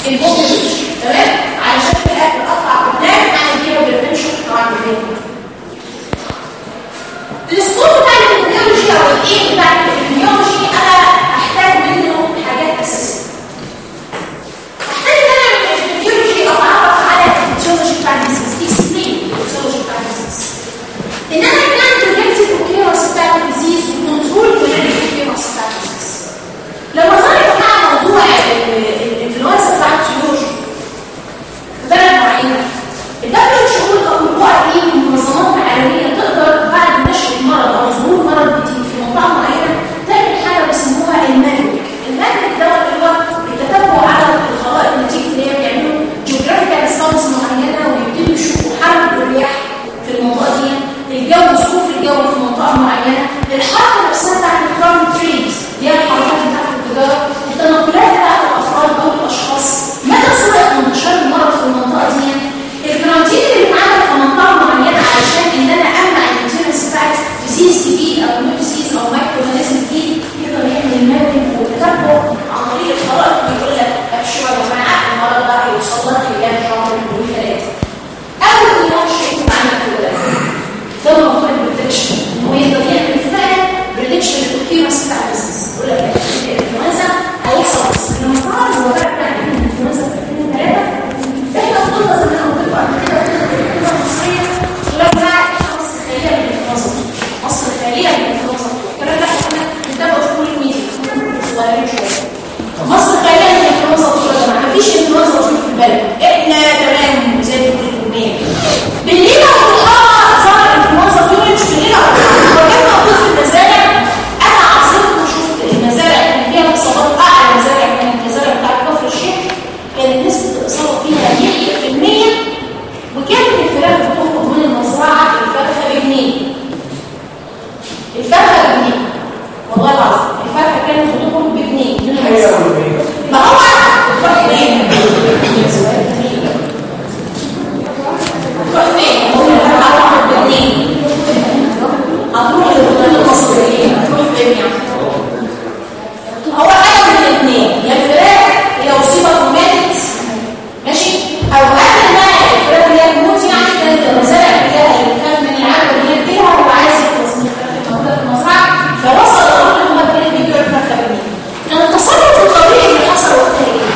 البوكس تمام علشان في الاخر اطلع برنامج اعمل بيه بريفنشن طبعا بريفنشن الاسلوب بتاع الابيولوجي او الايه بتاع الابيولوجي انا احتاج منه حاجات اساسيه احتاج ان انا من الابيولوجي اتعرف على الفيسيولوجي بتاع الديزيز اكسبلين الفيسيولوجي بتاع الديزيز ان انا كان بريفنتيف اوكيرنس بتاع الديزيز وكنترول الاوكيرنس بتاع الديزيز لما ظهر يا جماعه موضوع الانفلونزا بتاع الطيور في بلد معينه الدبليو اتش او كمجموعه ايه من المنظمات العالميه تقدر بعد نشر المرض او ظهور مرض جديد في منطقه معينه تعمل حاجه بيسموها المانوك المانوك دوت اللي هو التتبع على الخلائق نتيجه اللي هي بيعملوا جيوغرافيكال ستاديز معينه ويبتدوا يشوفوا حركه الرياح في المنطقه دي الجو ظروف الجو في منطقه معينه الحركه نفسها بتاعت الكراون تريز اللي هي الحركات بتاعت التجاره التنقلات بتاعت الافراد او الاشخاص مدى سرعه انتشار المرض في المنطقه دي الكرانتين اللي اتعمل في منطقه معينه علشان ان انا امنع الانترنس بتاعت ديزيز جديد او نيو ديزيز او مايكرو اورجانيزم جديد يقدر يعمل المانج والتتبع عن طريق الخلائق بيقول لك ابشروا يا جماعه المرض ده هيوصل لك خلال شهر من ثلاثه اول ما شيء معانا كده ده المفروض البريدكشن ان هو يقدر يعمل فعلا بريدكشن للاوكيرنس بتاع الديزيز يقول لك الانفلونزا هيحصل بس لما ظهر الوباء بتاع الانفلونزا في 2003 احنا فضلنا زي ما انا قلت لكم قبل كده الحكومه المصريه لما مصر خاليه من الانفلونزا مصر خاليه من الانفلونزا الكلام ده احنا بنتابعه في كل الميديا صغيرين شويه مصر خاليه من الانفلونزا يا جماعه مفيش انفلونزا في البلد احنا تمام زي الفل الكميه بالليل والنهار ظهر الانفلونزا طول بالليل وكان موجود في المزارع انا عاصرت وشفت المزارع اللي فيها اصابات اعلى مزارع من المزارع بتاعت كفر الشيخ كانت نسبه الاصابه فيها 100% وكانت الفراخ بتخرج من المزرعه الفرخه بجنيه الفرخه بجنيه والله العظيم الفرخه كانت بتخرج بجنيه من المزرعه ما هو الفرخه بجنيه تروح فين؟ هتروح بجنيه هتروح للبطولة المصرية هتروح فين يعني؟ هو حاجة من الاثنين يا الفراخ هي أصيبت وماتت ماشي؟ أو قبل ما الفراخ اللي هي تموت يعني كانت المزارع كلها اللي بتخاف من العدوى اللي هي فيها هو عايز يخلص من الفراخ الموجودة في المزرعة فوصل لأمر إن هم كانوا بيبيعوا الفراخ بجنيه كان التصرف الطبيعي اللي حصل وقتها إيه؟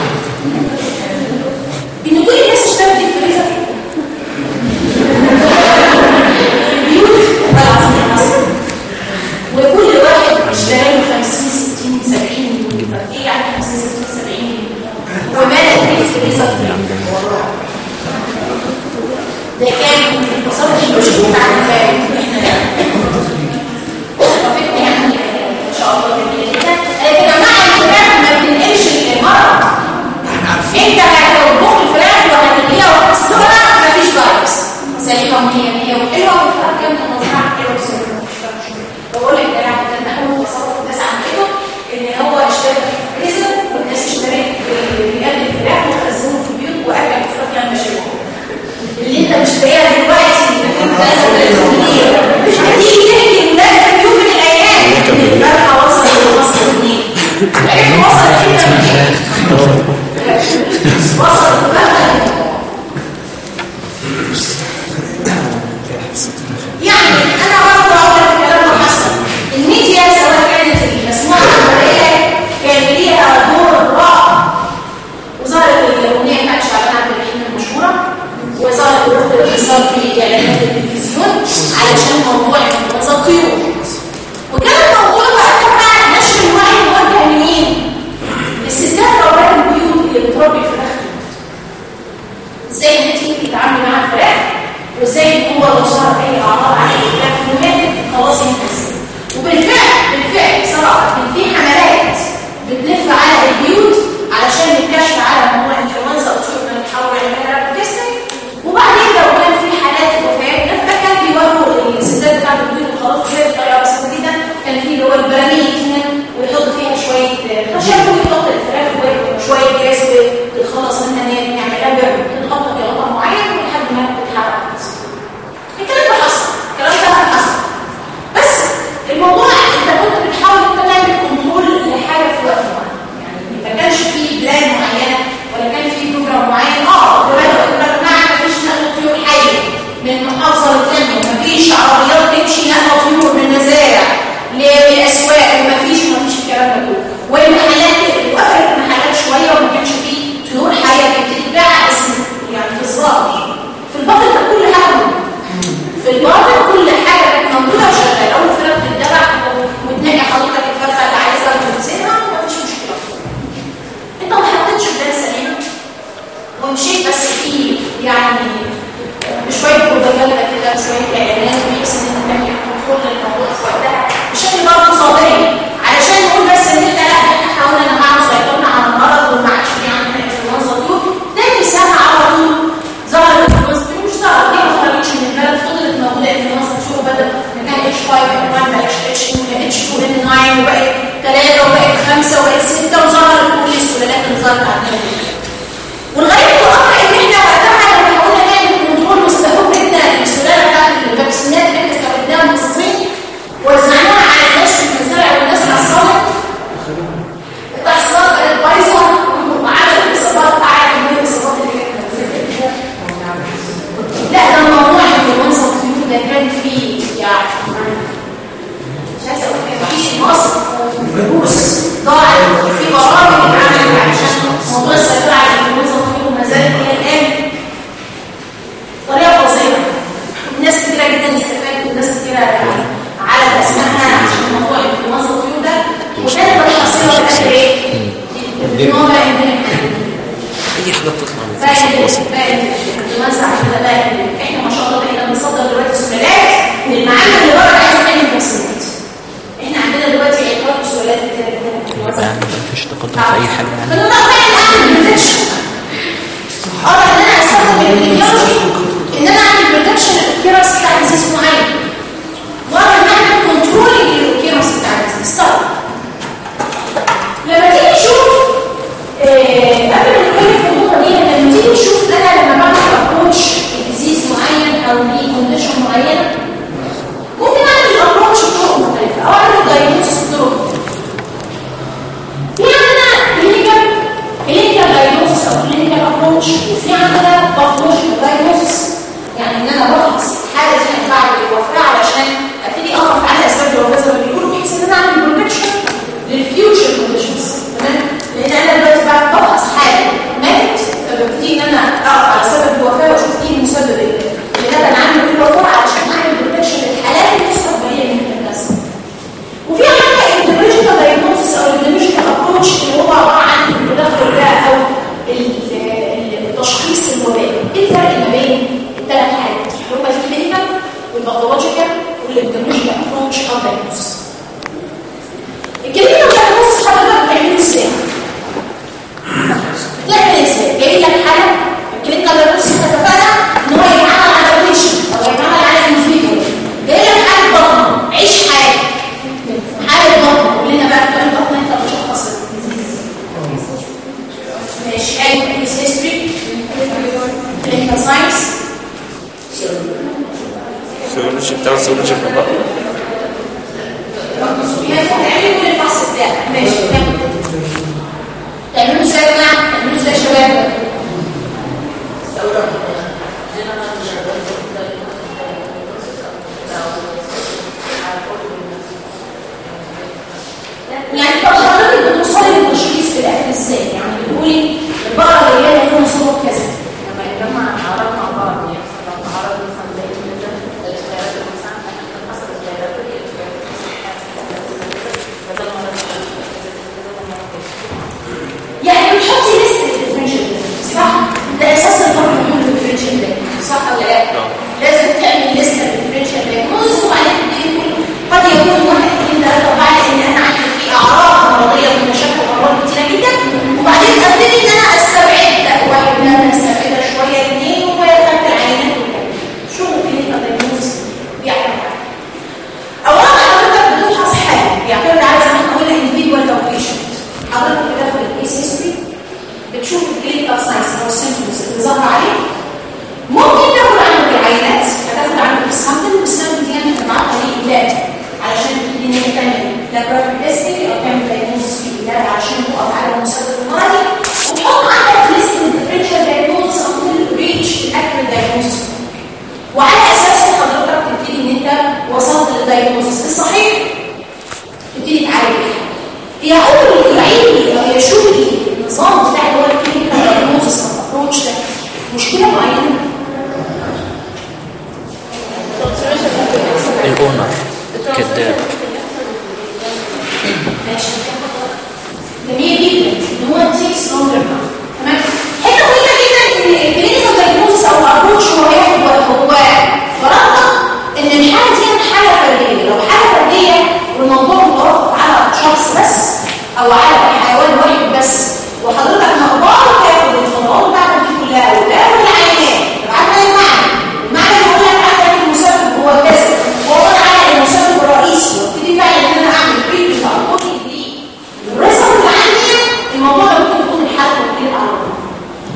إن كل الناس اشترت الفريزر البيوت والله العظيم يا مصر وكل واحد اشترى له 50 60 70 ايه يعني 50 60 70 ومالك بيه الفريزر ده كان وصلت المشروع بتاع الفارق احنا وافقنا يعني ان شاء الله جميله جدا يا جماعه الفراخ ما بتنقلش المرض انت هتطبخ الفراخ وهتغليها وهتسلقها مفيش فيروس سليمه 100 100 وحلوه والفراخ كانت مزرعه حلوه وسليمه مفيش فيروس بقول لك ده كان اول تصرف الناس عملته ان هو اشترى في الفريزر والناس اشترت بجد الفراخ وخزنوه في البيوت واكل الفراخ لما مشيوها اللي انت مشتريها دلوقتي مش هتيجي تحكي لولادك في يوم من الايام ان الفرخه وصلت لمصر جنيه عرفت وصلت فين وصلت الفرخه يعني انا برضه اقول لك الكلام اللي حصل الميديا سواء كانت المسموعه العربيه كان ليها دور رائع وظهرت الاغنيه بتاعت شعبان عبد الرحيم المشهوره وظهرت الاخت الاتصال في اعلانات التلفزيون علشان موضوع انفلونزا الطيور وكان الموضوع وقتها نشر الوعي موجه لمين؟ للستات اولاد البيوت اللي بتربي الفراخ ازاي انت تتعاملي مع الفراخ وازاي ان هو لو ظهر اي اعراض عليه الفراخ وماتت خلاص ينقذ وبالفعل بالفعل صراحه كان في حملات بتلف على البيوت علشان الكشف على موضوع الانفلونزا وتشوف من تحول على تيستنج وبعدين لو كان في حالات وفاه ده كان بيوروا الستات بتاعت البيوت وخلاص زي بطريقه بسيطه جدا كان في اللي هو البراميل هنا ويحط فيها شويه خشب ويحط الفراخ وشويه جاز وتتخلص منها ان هي نعمل لها بيرن تتغطى بغطاء معين لحد ما تتحرك الكلام ده حصل الكلام ده حصل بس الموضوع انت كنت بتحاول انت تعمل كنترول لحاجه في وقت معين يعني ما كانش في بلان معينه ولا كان في المشكله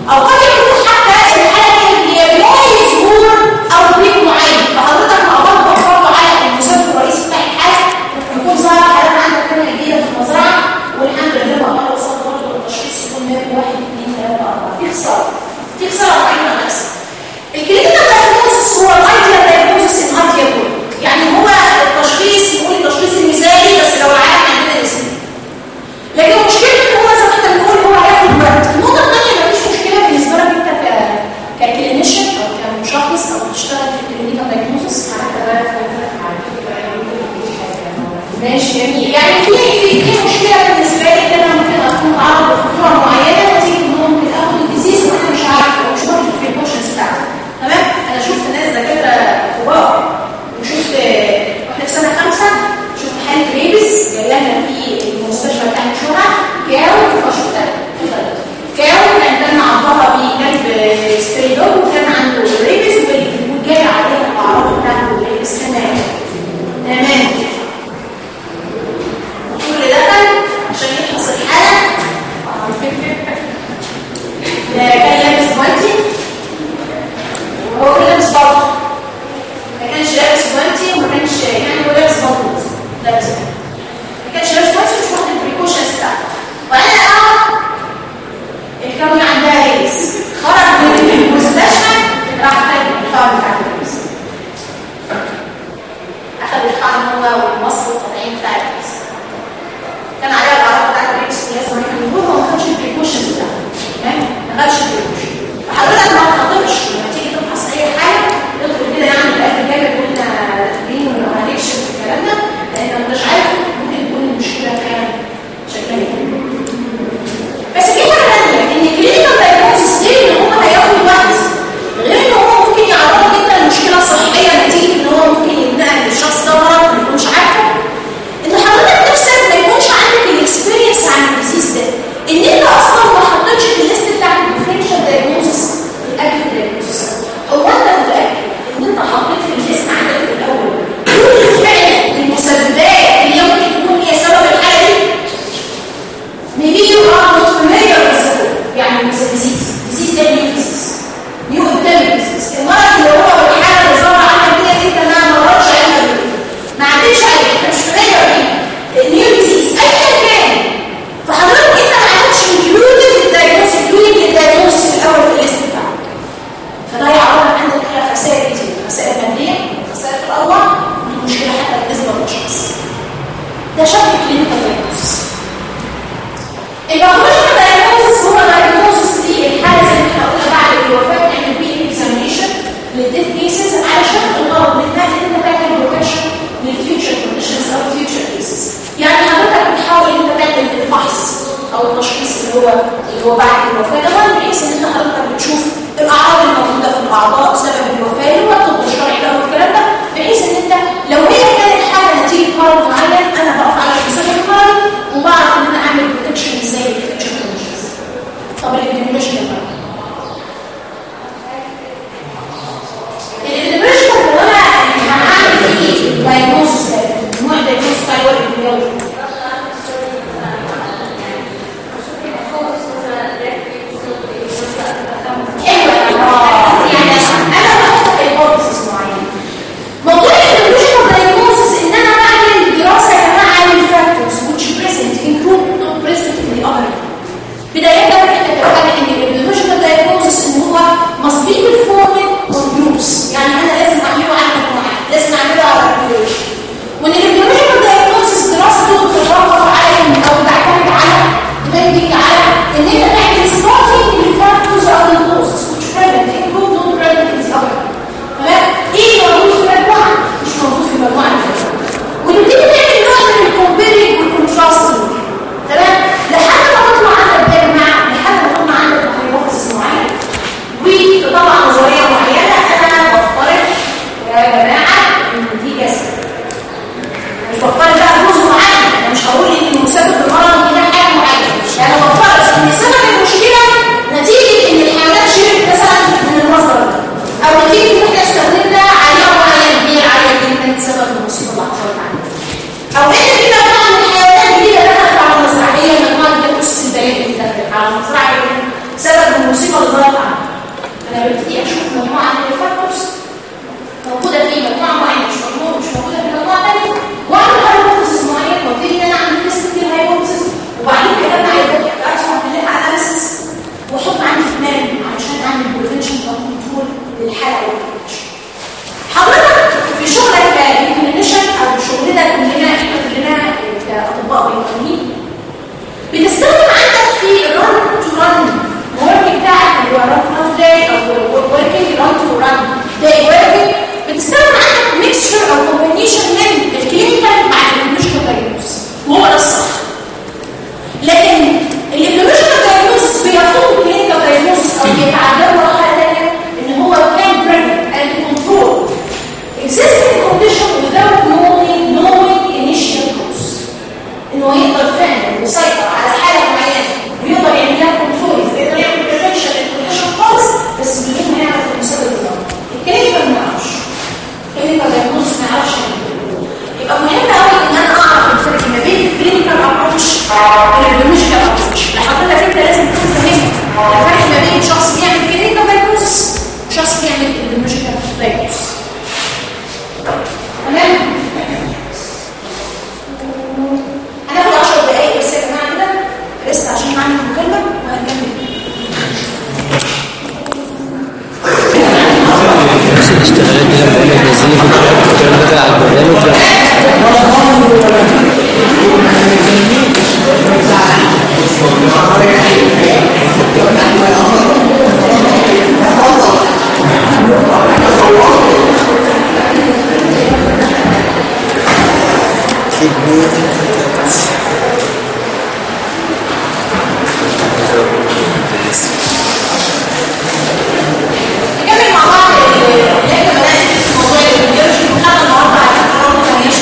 على المزرعه سبب المصيبه اللي ظهرت عنها انا ببتدي اشوف مجموعه من الفاكتورز موجوده في مجموعه معينه مش موجوده مش موجوده في مجموعه ثانيه واعمل هايبوثيسيس معين وابتدي ان انا اعمل ليست كتير هايبوثيسيس وبعدين كتبنا على البوك بتاعتي واعمل لها اناليسيس واحط عندي بلان علشان اعمل بريفنشن او كنترول للحاله او حضرتك في شغلك ككلينيشن او شغلنا كلنا احنا كلنا كاطباء بيطريين بتستخدم عندك في الرن تو رن ورك بتاعك اللي هو رن تو داي او وركينج رن تو رن داي وركينج بتستخدم عندك ميكستشر او كومبينيشن من الكلينيكال مع الكلينيكال دايجنوز وهو ده الصح لكن الكلينيكال دايجنوز بيفوق الكلينيكال دايجنوز او بيتعلموا مرحله ثانيه ان هو كان بريفنت اند كنترول existing condition without knowing knowing initial cause انه يقدر فعلا يسيطر على حاله معينه ويقدر يعمل لها كنترول يقدر يعمل بريفنشن للكونديشن خالص بس بدون ما يعرف المسبب بالظبط الكلينيكال ما يعرفش الكلينيكال دايجنوز ما يعرفش يبقى مهم قوي ان انا اعرف الفرق ما بين الكلينيكال ابروتش والبيولوجيكال ابروتش لحضرتك انت لازم تكون فاهم الفرق ما بين شخص بيعمل كلينيكال دايجنوز وشخص بيعمل البيولوجيكال دايجنوز تمام هناخد 10 دقايق بس يا جماعه كده لسه عشان نعمل مكالمه وهنكمل الاشتغالات دي لما قلنا نزلنا في الكلام ده على البرنامج نكمل مع بعض اللي احنا بدأنا في موضوع البيولوجي وخدنا النهارده على الكورونا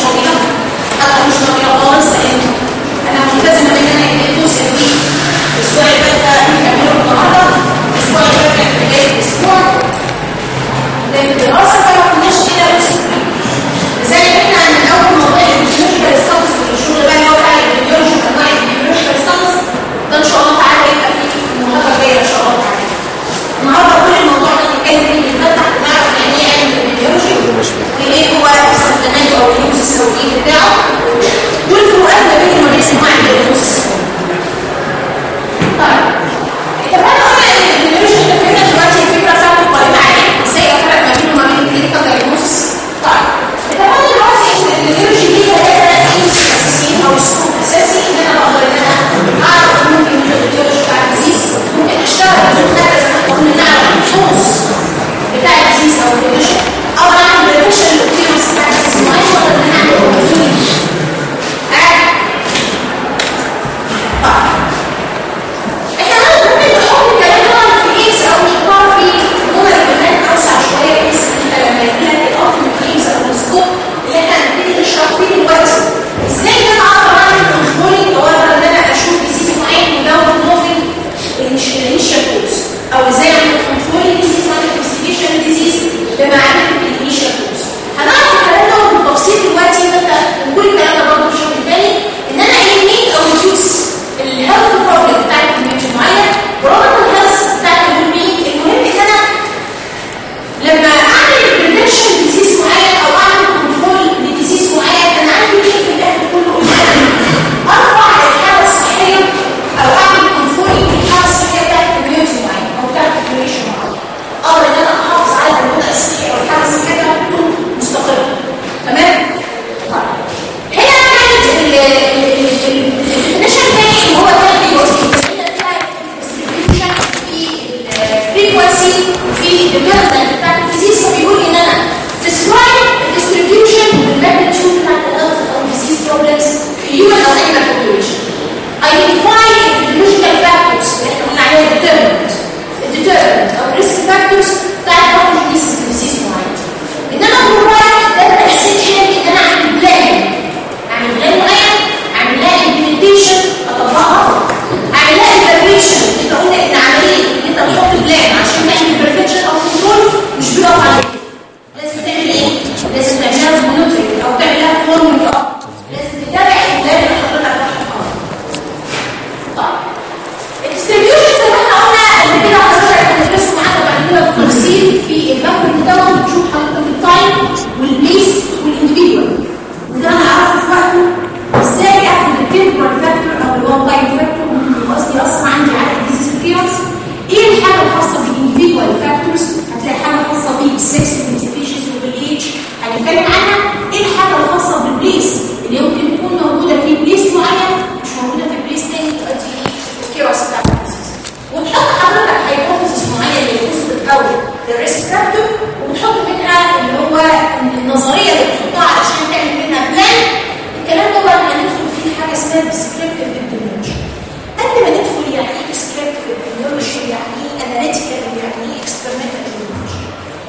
هو النظريه اللي بتحطها علشان تعمل منها بلان الكلام ده بقى هندخل فيه حاجه اسمها ديسكريبتيف ابيديميولوجي قبل ما ندخل يعني ايه ديسكريبتيف ابيديميولوجي يعني ايه اناليتيكال يعني ايه اكسبيرمنتال ابيديميولوجي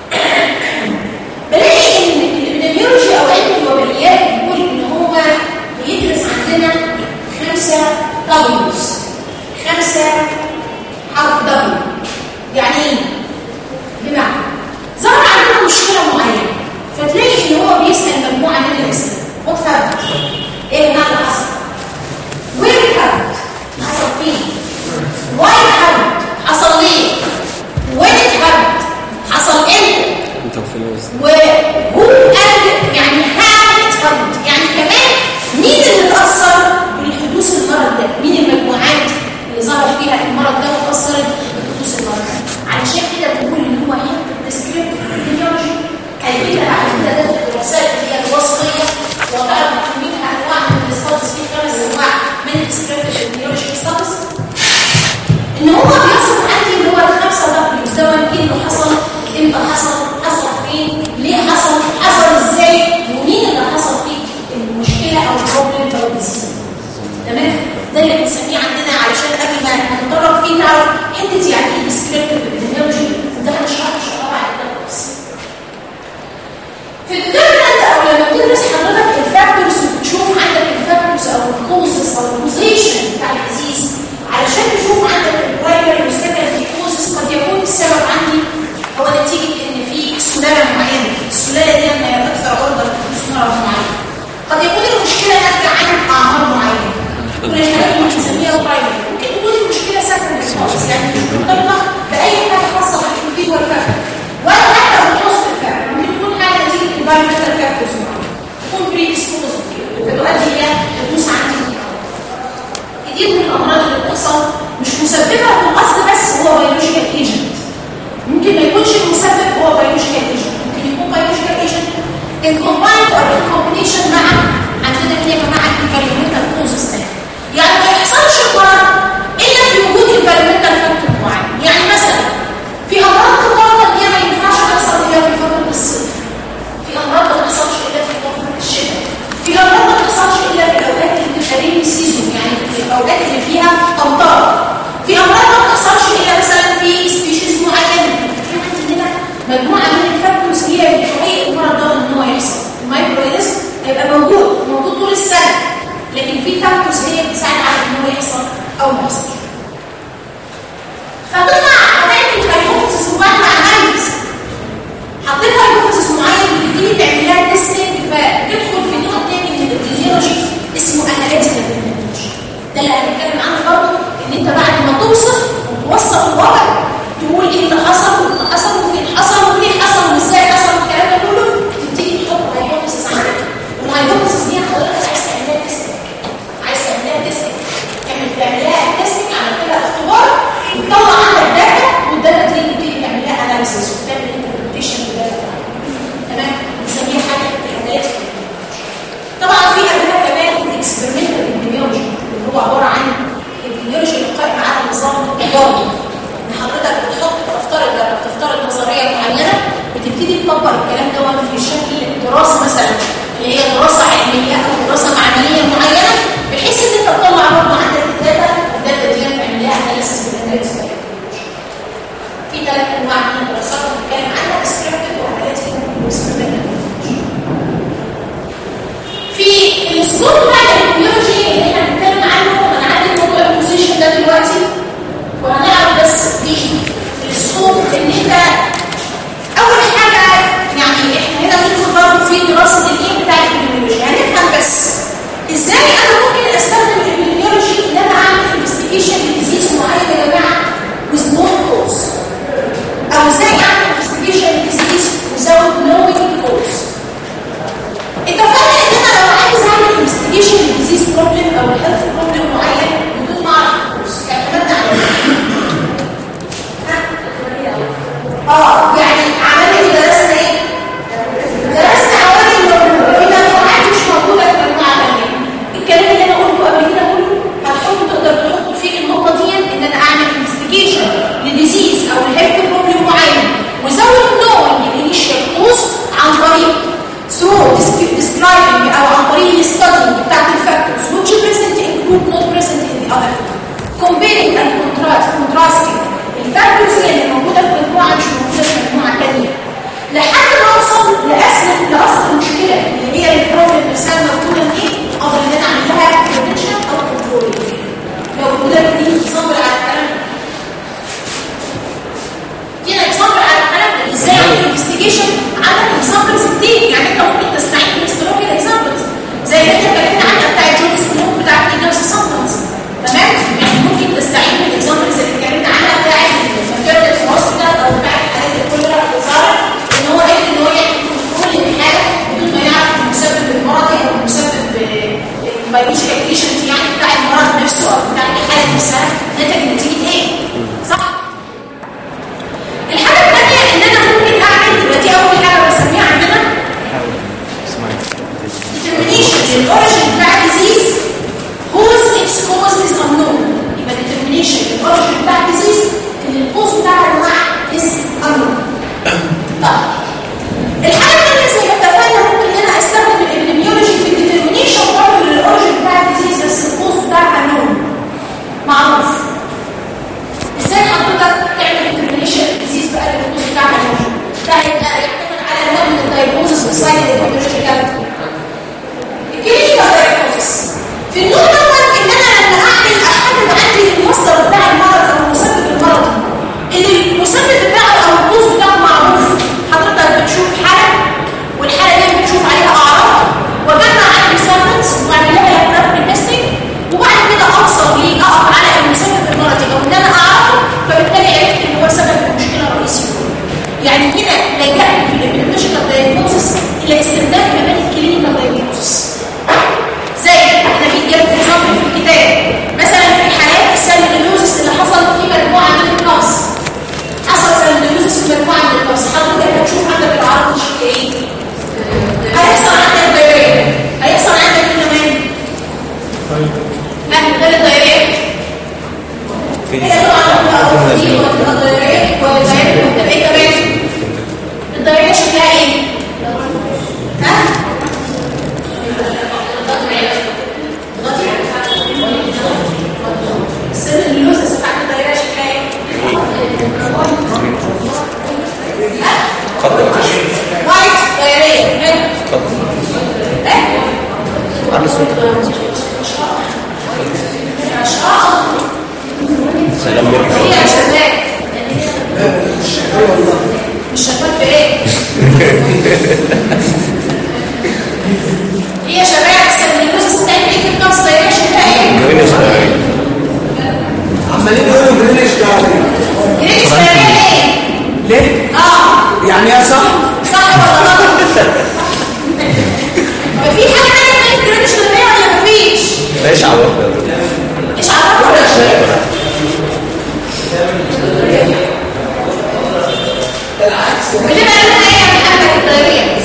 بلاقي ان الابيديميولوجي او علم الوبائيات بيقول ان هو بيدرس عندنا خمسه دبليوز خمسه حرف دبليو يعني ايه؟ بمعنى ظهر عندنا مشكله معينه فتلاقي ان هو بيسال مجموعه من الاسئله وات هابت ايه اللي حصل وين هابت حصل فين واي هابت حصل ليه وين هابت حصل امتى انت وفلوس وهو قال يعني هابت هابت يعني كمان مين اللي اتاثر بالحدوث المرض ده مين المجموعات اللي ظهر فيها المرض ده وتاثرت بحدوث المرض ده علشان كده بنقول ان هو هيلث ديسكريبتيف ابيديميولوجي هيجينا بعد كده ده في الدراسات اللي هي الوصفيه وطلب منها انواع من الاستاتس في خمس انواع من الديسكريبتيف ابيديميولوجي ستاتس ان هو بيصف عندي اللي هو الخمسه دبليوز ده ايه اللي حصل امتى حصل حصل فين ليه حصل حصل ازاي ومين اللي حصل فيه المشكله او البروبلم او الديزيز تمام ده اللي بنسميه عندنا علشان قبل ما نتطرق فيه نعرف حته يعني ايه ديسكريبتيف ابيديميولوجي ده هنشرحه ان شاء الله بعد كده كويس في الديترمنت او لما بتدرس حضرتك الفاكتورز وتشوف عندك الفاكتورز او الكوزز او البوزيشن بتاع الديزيز علشان تشوف عندك البرايمري والسكندري كوزز قد يكون السبب عندي هو نتيجه ان في سلاله معينه السلاله دي لما هي اكثر عرضه لحدوث مرض معين قد يكون المشكله ناتجه عن اعمار معينه كل الحاجات اللي بنسميها برايمري ممكن تكون المشكله سكندري خالص يعني مش مرتبطه باي حاجه خاصه بالانفيد والفاكتور ولا حتى بالوصف الفاكتور ممكن تكون حاجه نتيجه environmental فاكتورز معينه تكون بريديسبوز فتؤدي الى حدوث عندي كتير من الامراض اللي بتحصل مش مسببها في الاصل بس هو بيولوجيكال ايجنت ممكن ما يكونش المسبب هو بيولوجيكال ايجنت ممكن يكون بيولوجيكال ايجنت الكومبايند او الكومبينيشن مع عندنا اللي هي مع الانفيرمنتال كوزز يعني ما يحصلش المرض الا في وجود انفيرمنتال فاكتور معين يعني مثلا في امراض تطور اللي هي ما ينفعش تحصل الا في فتره الصيف في امراض ما تحصلش الا في فتره الشتاء في امراض ما تحصلش الا في الاوقات اللي بتبقى ريني سيزون يعني في الاوقات اللي فيها امطار في امراض ما بتحصلش الا مثلا في سبيشيز معينه في عندنا مجموعه من الفاكتورز هي اللي بتحقق المرض ده ان هو يحصل المايكرو اورجانيزم هيبقى موجود موجود طول السنه لكن في فاكتورز هي بتساعد على ان هو يحصل او ما يحصلش فتطلع هتعمل هايبوثيسيس وبعد ما عملت حطيت هايبوثيسيس معين بتبتدي تعمل لها تيستنج فتدخل في نوع تاني من الابيديولوجي اسمه اناليتيكال ابيديولوجي ده اللي هنتكلم عنه برضه ان انت بعد ما توصف وتوصف الوضع تقول ايه اللي حصل واللي حصل وفين حصل وليه حصل وازاي حصل والكلام ده كله تبتدي تحط هايبوثيسيس عندك والهايبوثيسيس دي حضرتك عايز تعملها تيستنج عايز تعملها تيستنج تعمل تعملها تيستنج على كده اختبار وتطلع عندك داتا والداتا دي تبتدي تعمل لها اناليسيس وتعمل انتربريتيشن للداتا تمام بنسميها حاجه الاناليتيكال طبعا في قبلها كمان الاكسبيرمنتال ابيديميولوجي اللي هو عباره عن الابيديميولوجي اللي قائم على النظام التجاربي ان حضرتك بتحط بتفترض لما بتفترض نظريه معينه بتبتدي تطبق الكلام ده في شكل دراسه مثلا اللي هي دراسه علميه او دراسه معمليه معينه بحيث ان انت تطلع برضه عندك الداتا والداتا دي تعمل لها اناليسيس بالاناليسيس في ثلاث انواع من الدراسات بنتكلم عنها ديسكريبتيف واناليتيكال واكسبيرمنتال في الاسلوب بتاع البيولوجي اللي احنا بنتكلم عنه هنعدي موضوع البوزيشن ده دلوقتي وهنعرف بس في الاسلوب ان انت اول حاجه يعني احنا هنا بندخل برضه في دراسه الايه بتاع البيولوجي هنفهم بس ازاي لحد ما اوصل لاصل لاصل المشكله اللي هي البروبلم نفسها الموجوده دي افضل ان انا اعمل لها بريفنشن او كنترول لو المدرب دي تصبر على الكلام ده دي اكزامبل على الكلام ده ازاي اعمل انفستيجيشن على اكزامبلز كتير يعني انت ممكن تستعين باستروك اكزامبلز زي اللي احنا اتكلمنا عنها بتاع جون سموك بتاع النفس سامبلز تمام يعني ممكن تستعين بالاكزامبلز اللي اتكلمنا عنها بتاع الفكره الهوسبيتال او بتاع الحالات الكوليرا او الزهر ان هو قدر ان هو يعمل كنترول للحاله بدون ما يعرف المسبب المرضي او المسبب البيولوجيكال ايجنت يعني بتاع المرض نفسه او بتاع الحاله نفسها نتج نتيجه ايه؟ صح؟ الحاجة الثانية ان انا ممكن اعمل يبقى دي اول حاجة بسميها عندنا determination للاوريجن بتاع الديزيز whose its cause is unknown يبقى determination للاوريجن بتاع الديزيز ان الكوز بتاعها يا جماعة is unknown طيب الحاجة الثانية زي ما اتفقنا ممكن ان انا استخدم الابليميولوجي في الديترمينيشن برضه للاوريجن بتاع الديزيز بس الكوز بتاعها unknown معروف ازاي حضرتك تعمل ديترمينيشن ديزيز بقى الكوز بتاعها unknown ده هيبقى يعتمد على نوع من الدايجنوزس والسايد الابليميولوجيكال الكلينيكال دايجنوزس في النوع دوت ان انا لما اعمل احدد عندي المصدر بتاع المرض او المسبب المرضي اللي المسبب بتاعه او الكوز بتاعه معروف حضرتك بتشوف حاله والحاله دي بتشوف عليها اعراض وبجمع عندي سامبلز واعمل لها بلاد تيستنج وبعد كده اوصل ليه اقف على المسبب المرضي او ان انا اعرفه فبالتالي عرفت ان هو سبب المشكله الرئيسي يعني هنا لجأت في الابليميولوجيكال دايجنوزس الى استخدام كمان الكلينيكال دايجنوزس زي انا في جبت اكزامبل في الكتاب مثلا في حالات السالمونيلوزس اللي حصل في مجموعه من الناس حصل سالمونيلوزس في مجموعه من الناس حضرتك هتشوف عندك العرض شكل ايه هيحصل عندك دايريه هيحصل عندك ايه كمان لا غير الدايريه هي طبعا في الدايريه والدايريه طب ايه كمان الدايريه شكلها ايه ها السن اللوزس بتاعت الدايره شكلها ايه؟ وايت دايريه هنا ايه؟ اشقاء سلام هي يا شباب مش شغال في ايه؟ هي يا شباب السن اللوزس بتاعت ايه في النص دايره شكلها ايه؟ عمالين يقولوا جرينيش دارك جريش دايره ايه؟ ليه؟ اه يعني يا صح؟ صح ولا غلط؟ في حاجة تانية غير الجريش دايره ولا مفيش؟ ايش عرفنا ايش عرفنا يا شباب؟ بنبقى قلنا ايه يا محمد الدايرية؟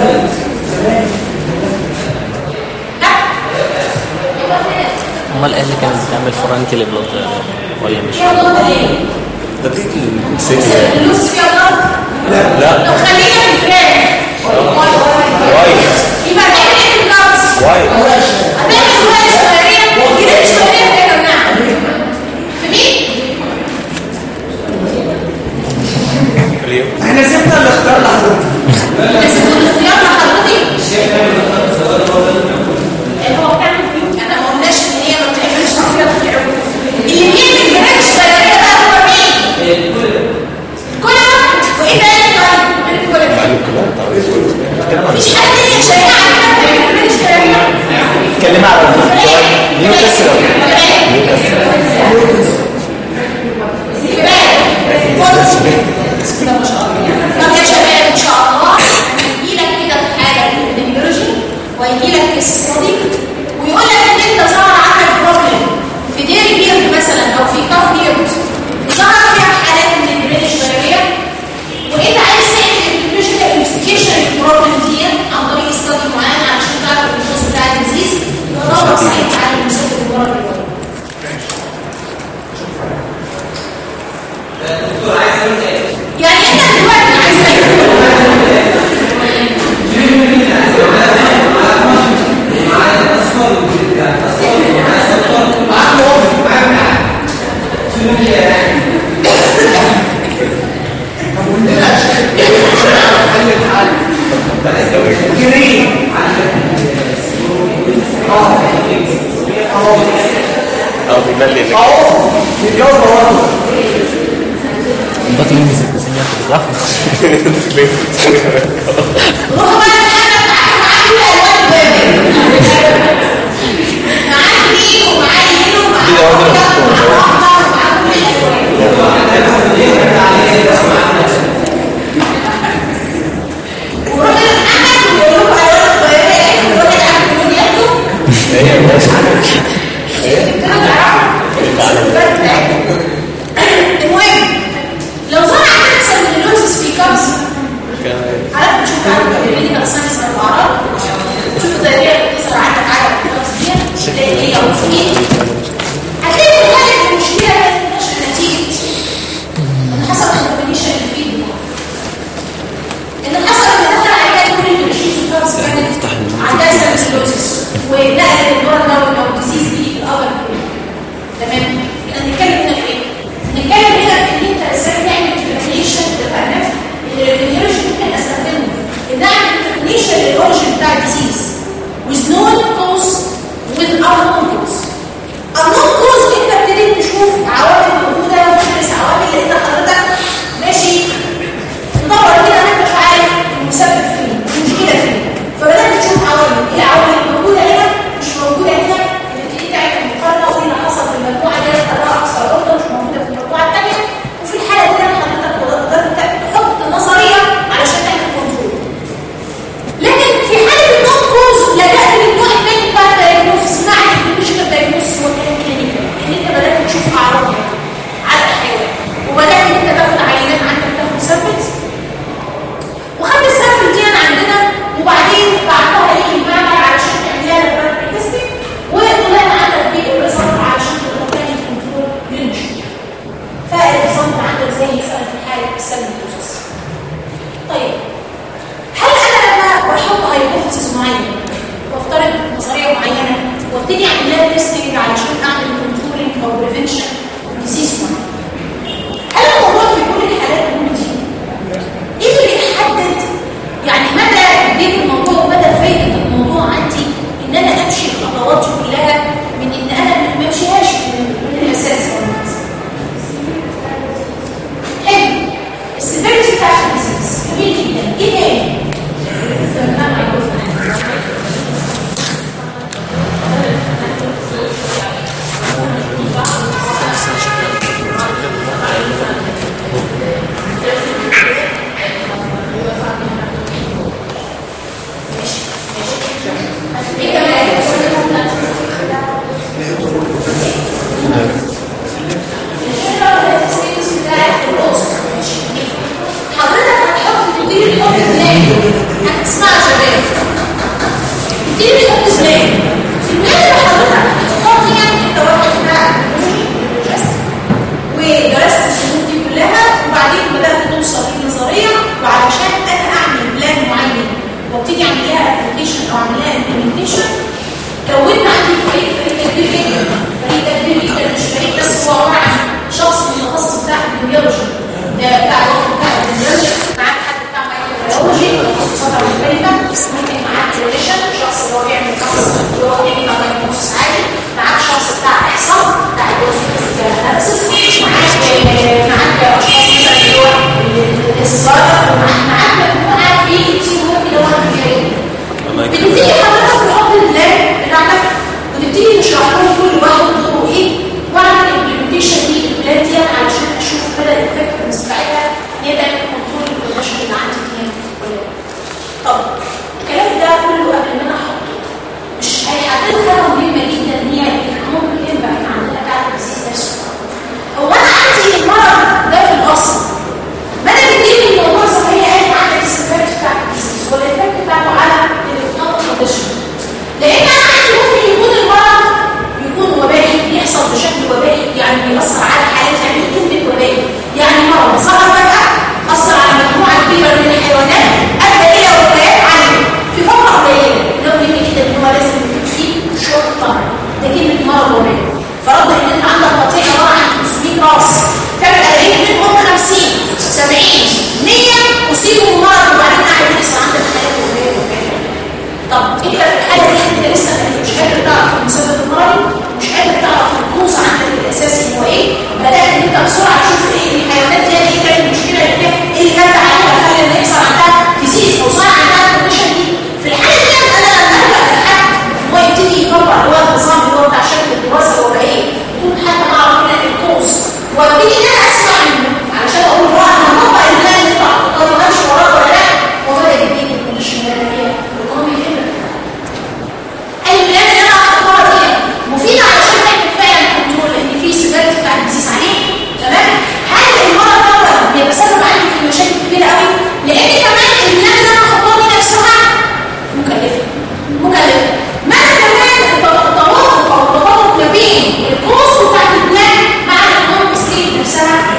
ها؟ امال ايه اللي كانت بتعمل فرانكي لبلوت ولا مش فيها ضغط ليه؟ ده دي الكونسيبت اللوز فيها ضغط؟ لا طب خلينا في الفراخ وايت يبقى هنعمل ايه في الكبس؟ وايت هتعمل جوايا شوارية جريش شوارية في يا جماعة في مين؟ احنا سيبنا الاختيار لحضرتك بس الاختيار مع حضرتك اللي هو بتعمل فيه انا ما قلناش ان هي ما بتعملش اختيار في العلوم اللي بيعمل جراش بلديه بقى هو مين؟ كل واحد وايه تاني طيب؟ غير كل مفيش حد تاني شريعه كده بتعمل جراش بلديه اتكلم على نيوكاسل طب يا شباب ان شاء الله هيجي لك كده في حاجه في الابيولوجي ويجي لك كيس ستادي ويقول لك ان انت ظهر عندك بروبلم في دير بيرد مثلا او في كاف بيرد ظهر فيها حالات من البريتش بكتيريا وانت عايز تعمل الابيولوجيكال انفستيجيشن البروبلم دي عن طريق ستادي معين علشان تعرف الكوز بتاع الديزيز ودور ساعتها على المسبب المرض يعني انت دلوقتي عايز تعمل كلنا عشان حل الحل جرين اه اه او بيملي لك اه مليون برضه البطل يمسك بس انها تتضاف روحوا بقى الحاجة معاك مين ومعاك مين ومعاك دي أوامر وروح للحاجة ويقولوا لكم أيوة الطيارة إيه وروح الحاجة ياخدوا هي ماشي المهم لو ظهر عندك سلمونيلوزيس في كبز عارف تشوف عندك الميديكال ساينس من الاعراض تشوف الدايريه اللي بتظهر عندك على الكبز دي تلاقي ايه او في ايه هتلاقي في الغالب المشكله مش نتيجه ان حصل كومبينيشن اللي فيه ان حصل ان دخل عليها كل اللي ماشيين في الكبز كانت عندها سلمونيلوزيس ونقلت المرض ده او الديزيز دي في الأول تمام احنا بنتكلم هنا في ايه؟ بنتكلم هنا في ان انت ازاي تعمل ديفينيشن للفرنات اللي الريفينيشن ممكن استخدمه ان اعمل ديفينيشن للاوريجن بتاع الديزيز with known cause with unknown cause unknown cause انت ابتديت تشوف عوامل موجوده وتدرس عوامل لان حضرتك ماشي تدور كده انت مش عارف المسبب فين المشكله فين فبدات تشوف عوامل ايه العوامل الموجوده هنا مش موجوده هنا تبتدي تعمل مقارنه وايه اللي حصل في المجموعه دي تراها اكثر افضل مش موجوده في المجموعه الثانيه وفي الحاله دي حضرتك قدرت تحط نظريه علشان تعمل كنترول لكن في حاله النون كوز لجأت للنوع الثاني بتاع الدايجنوستس مع الكلينيكال دايجنوستس والكلام كلينيكال ان انت بدات تشوف اعراض على الحيوان وبدات ان انت تاخد عينات عندك تاخد سامبلز وخدت السامبل دي أنا عندنا وبعدين بعتها ليه المعمل علشان تعملها لابراتوري تيستنج وطلع عندك بيه الريزلت علشان تقدر تعمل كنترول للمشكله فالريزلت عندك زي مثلا في حاله السلمونيلوزيس طيب هل انا لما بحط هايبوثيسيس معين وافترض نظريه معينه وابتدي اعمل لها تيستنج علشان اعمل كنترولنج او بريفنشن ديزيز معين هل الموضوع في كل الحالات دي ايه اللي بيحدد يعني مدى جديه الموضوع ومدى فايده الموضوع عندي ان انا امشي الخطوات دي كلها من ان انا ما امشيهاش من, من الاساس خالص حلو السيفيريتي بتاعت الديزيز جميل جدا ايه تاني؟ ايه حضرتك هتحط تدير الحب ازاي؟ هتسمع شباب تدير الحب ازاي؟ البلاد اللي حضرتك هتختار فيها انت واحد بتاع ودرست الشروط دي كلها وبعدين بدات توصل للنظريه وعلشان انا اعمل بلان معين وابتدي اعمل لها ابلكيشن او اعمل لها امبلمنتيشن كونت عندي فريق فريق كبير جدا فريق كبير جدا مش فريق بس هو عباره عن شخص متخصص بتاع البيولوجي بتاع بتاع البيولوجي معاك حد بتاع مايكروبيولوجي تخصصات مختلفه ممكن معاك كلينيشن شخص اللي هو بيعمل فحص اللي هو بيعمل دايجنوستس عادي معاك شخص بتاع احصاء بتاع الاناليسيس معاك معاك اشخاص مثلا اللي هو الصيدله معاك مجموعه في تيم ورك اللي هو البيولوجي بتبتدي حضرتك تحط البلان بتاعتك وتبتدي تشرح لهم كل واحد دوره ايه واعمل الامبلمنتيشن دي البلان دي علشان اشوف مدى الافكتفنس بتاعتها ان هي تعمل كنترول للكونديشن اللي عندي دي ولا لا. طب الكلام ده كله قبل ما انا احطه مش هيحدد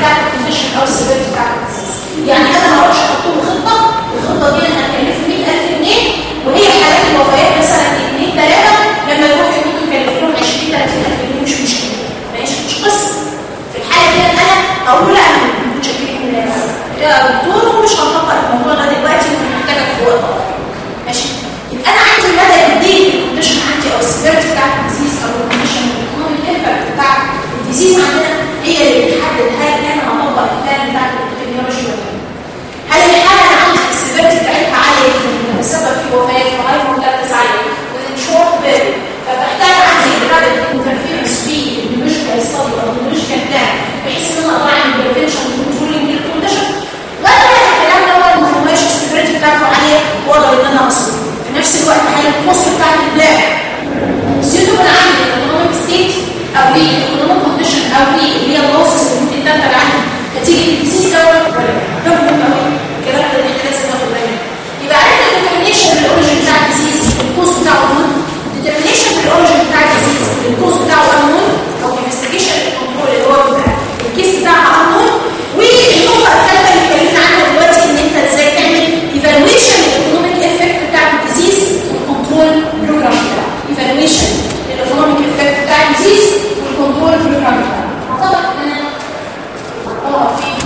بتاعت الكونديشن او السيفيرتي بتاعت الديزيز يعني انا ما اروحش احط له خطه الخطه دي انا هتكلفني 100000 جنيه وهي حالات الوفيات مثلا 2 3 لما يروح يموتوا يكلفوا لهم 20 30000 جنيه مش مشكله ماشي مش قصه في الحاله دي انا اقول له لا انا متشكرين يا دكتور ومش هنفكر في الموضوع ده دلوقتي ومحتاجك في وقت آخر. ماشي يبقى انا عندي مدى الدين الكونديشن عندي او السيفيرتي بتاعت الديزيز او الكونديشن الايكونوميك امباكت بتاع الديزيز عندنا هي اللي بتحدد هل انا هطبق البلان بتاع الابيديميولوجي ولا لا هل الحاله اللي عندي السيفيرتي بتاعتها عاليه جدا بسبب في وفاه في هاي مورتاليتي عاليه وذن شورت بيريد فبحتاج عندي رابط انترفيرنس في البيولوجيكال ستادي او البيولوجيكال بلان بحيث ان انا اقدر اعمل بريفنشن وكنترولينج للكونديشن ولا الكلام ده هو ما هوش السيفيرتي بتاعته عاليه واقدر ان انا اصله في نفس الوقت هل الكوست بتاعت البلان سيوتبل عندي الايكونوميك ستيت او ليه الايكونوميك كونديشن او ليه اللي هي اللوسز اللي ممكن تنتج عنها نتيجه الديزيز دوت ولا لا ده مهم قوي الكلام ده اللي احنا لازم ناخد بالنا يبقى عرفنا الديترمينيشن للاوريجن بتاع الديزيز الكوز بتاعه مهم ديترمينيشن للاوريجن بتاع الديزيز الكوز بتاعه انون او انفستيجيشن كنترول اللي هو بيبقى الكيس بتاعها انون والنقطه الثالثه اللي اتكلمنا عنها دلوقتي ان انت ازاي تعمل ايفالويشن للايكونوميك افكت بتاع الديزيز والكنترول بروجرام بتاعه ايفالويشن للايكونوميك افكت بتاع الديزيز والكنترول بروجرام بتاعه اعتقد ان انا هطلع فيه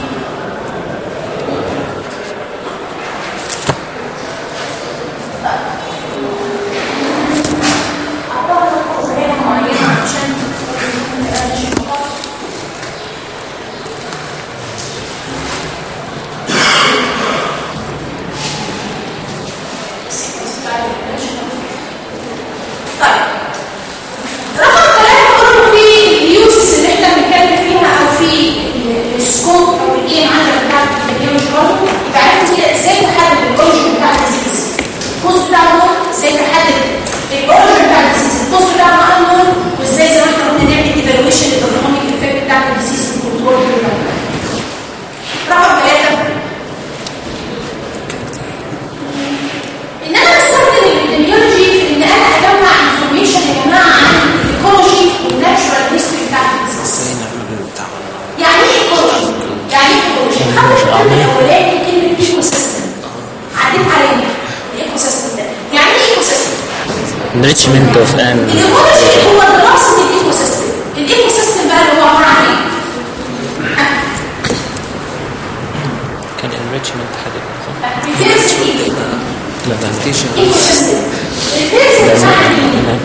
رقم ثلاثة برضه في اليوزز اللي احنا بنتكلم فيها او في السكوب او الايم عندنا بتاع البيولوجي برضه يبقى عرفت كده ازاي تحدد الاوريجن بتاع الديزيز الكوز بتاعه نون ازاي تحدد الاوريجن بتاع الديزيز الكوز بتاعه انون وازاي زي ما احنا قلنا نعمل ايفالويشن للايكونوميك افكت بتاع الديزيز والكنترول رقم ثلاثة ان انا بستخدم الابيديميولوجي في ان انا اجمع انفورميشن يا جماعه عن الايكولوجي والناتشورال هيستوري بتاع الديزيز يعني ايه ايكولوجي؟ يعني ايه ايكولوجي؟ خدت الكلمه الاولاني كلمه ايكو سيستم عديت علينا الايكو سيستم ده يعني ايه ايكو سيستم؟ enrichment of an الايكولوجي هو دراسه الايكو سيستم الايكو سيستم بقى اللي هو عباره عن ايه؟ كان enrichment حاجة ريفيرس ايه؟ لا presentation ايكو سيستم ريفيرس بمعنى ايه؟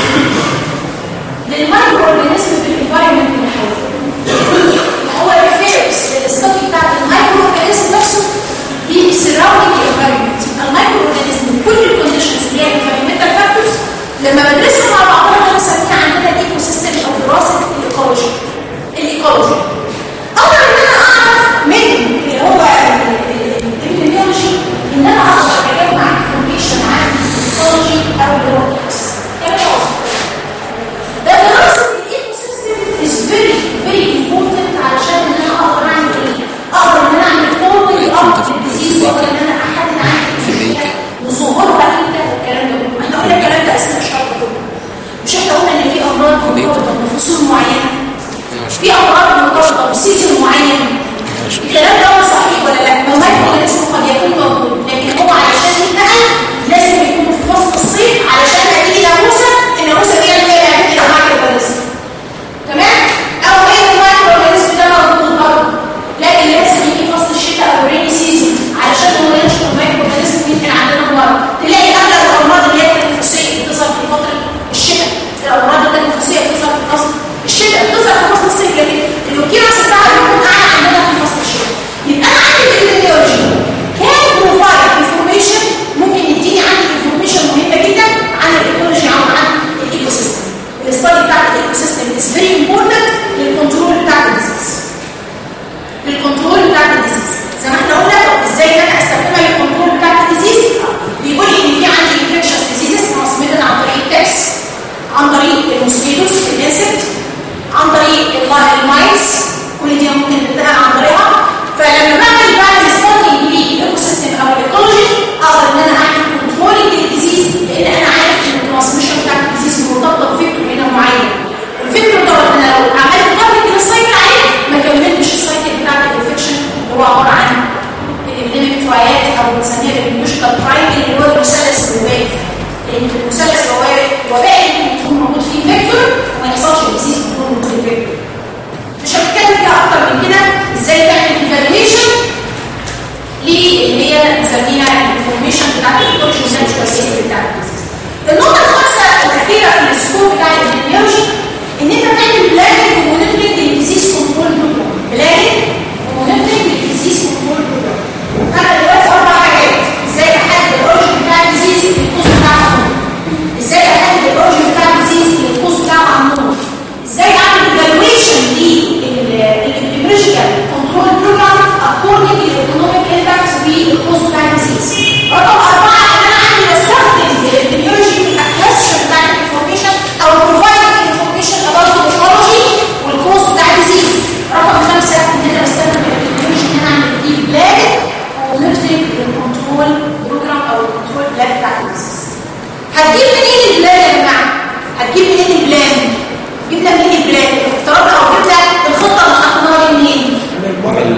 للمايكرو اورجانيزم في الانفايرمنت اللي حواليه هو ريفيرس للاستادي بتاع المايكرو اورجانيزم نفسه بالسراوندينج انفايرمنت المايكرو اورجانيزم كل الكونديشنز اللي هي انفايرمنتال فاكتورز لما بدرسها مع بعضها ده بنسميها عندنا الايكو سيستم او دراسه الايكولوجي الايكولوجي اقدر ان انا اعرف من اللي هو الابيديميولوجي ان انا اقدر اجمع انفورميشن عن الايكولوجي او اللي هو الايكو سيستم ده دراسه الايكو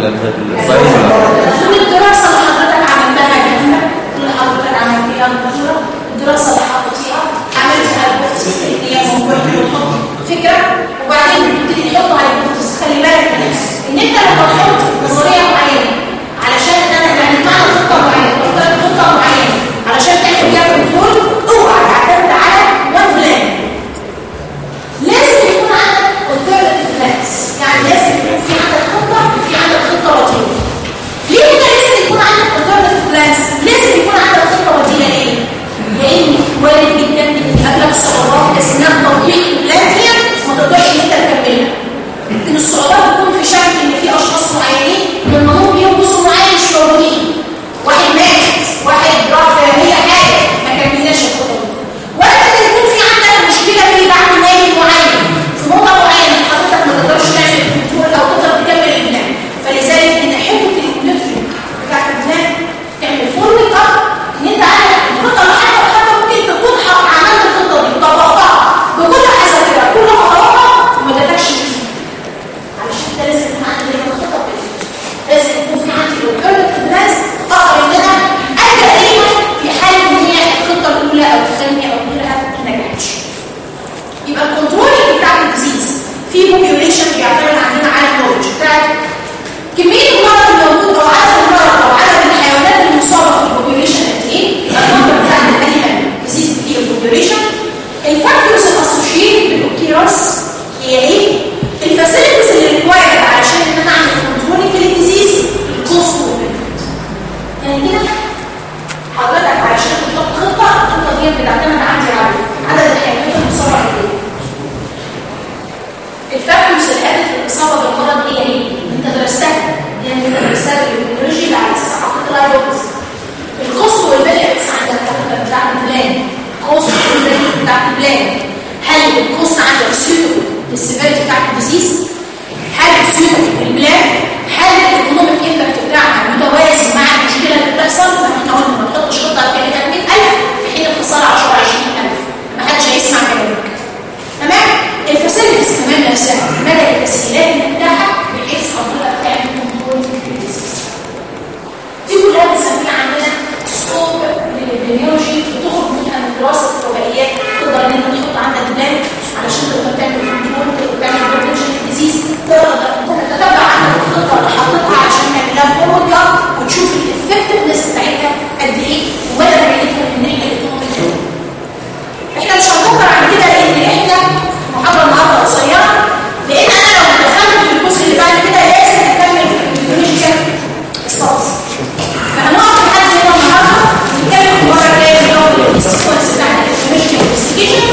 الفايل كل الدراسة اللي حضرتك عملتها جنبك اللي حضرتك عملتها مباشرة الدراسة اللي حطيتيها عملتها البوكس اللي هي موجودة فكرة وبعدين بتبتدي تحطها على البوكس خلي بالك من نفسك. ان انت لما تحط نظرية معينة علشان انا يعني معنى خطة معينة تختار خطة معينة علشان تعمل بيها كنترول اوعى تعتمد على وان بلان لازم يكون عندك alternative plans يعني لازم يكون في عندك خطة وفي عندك خطة بديلة ليه هنا لازم يكون عندك alternative plans لازم يكون عندك خطة بديلة ليه؟ لأن وارد جدا إن أغلب الصعوبات أثناء تطبيق البلان دي ما تقدرش إن أنت تكملها لكن الصعوبات بتكون في شكل إن في أشخاص معينين من المنوط ليهم جزء معين مش موجودين واحد مات واحد راح في هي حاجة ما كملناش الخطة دي ولا يكون في عندك مشكلة في بعد نادي معين في نقطة معينة حضرتك ما تقدرش تعمل كنترول أو تقدر تكمل البلان فلذلك إن حتة الكونتري بتاعت البلان تعمل فورميت أب إن أنت عارف الخطة اللي حتى حتى ممكن تكون ح- عملت الخطة دي طبقتها بكل حذافيرها كل خطواتها وما جاتكش نتيجة علشان كده لازم يكون عندي هنا خطة بديلة. لازم يكون في عندي alternative plans اقدر ان انا الجا اليها في حال ان هي الخطه الاولى او الثانيه او غيرها ما نجحتش. يبقى الكنترول بتاع الديزيز في بوبيوليشن بيعتمد عندنا على النولج بتاعت كميه المرض الموجود او عدد المرض او عدد الحيوانات المصابه في البوبيوليشن قد ايه؟ يبقى النمبر بتاع الانيمال ديزيز في البوبيوليشن الفاكتورز الاسوشيتد بالاوكيراس هي ايه؟ الفاسيلتيز اللي ريكوايرد علشان ان انا اعمل كنترول للديزيز الكوست والبنفيت يعني كده حضرتك علشان تحط خطه الخطه دي بتعتمد عندي على عدد الحيوانات المصابه قد ايه الفاكتورز اللي ادت للاصابه بالمرض هي ايه؟ انت درستها يعني انت درستها بالبيولوجي اللي على الصحافه اللايبوبس الكوست والبنفيتس عندك حضرتك بتاعت البلان الكوست والبنفيت بتاعت البلان هل الكوست عندك سيوتو للسيفيريتي بتاعت الديزيز؟ هل سيوتو للبلان؟ هل الايكونوميك امباكت بتاعها متوازي مع المشكله اللي بتحصل؟ زي ما احنا قلنا ما تحطش خطه كانت 100000 في حين الخساره 10 20000 ما حدش هيسمع كلامك تمام الفاسيلتيز كمان نفسها مدى التسهيلات المتاحه بحيث حضرتك تعمل كنترول للديزيز دي كلها بنسميها عندنا سكوب للبيولوجي بتخرج منها من دراسه الوبائيات تقدر ان انت تحط عندك بلان علشان تقدر تعمل كنترول تقدر تعمل بريفنشن للديزيز تقدر تتبع عندك الخطه اللي حاططها علشان تعملها فورورد لاب وتشوف الافكتفنس بتاعتها قد ايه ومدى فايدتها من الناحيه الايكونوميه احنا مش هنفكر عن كده لان احنا محاضره النهارده قصيره لان انا لو دخلت في الجزء اللي بعد كده لازم اكمل في البيولوجيكال ستاتس فهنقف لحد هنا النهارده نتكلم المره الجايه اللي هو السيكونس بتاع البيولوجيكال انفستيجيشن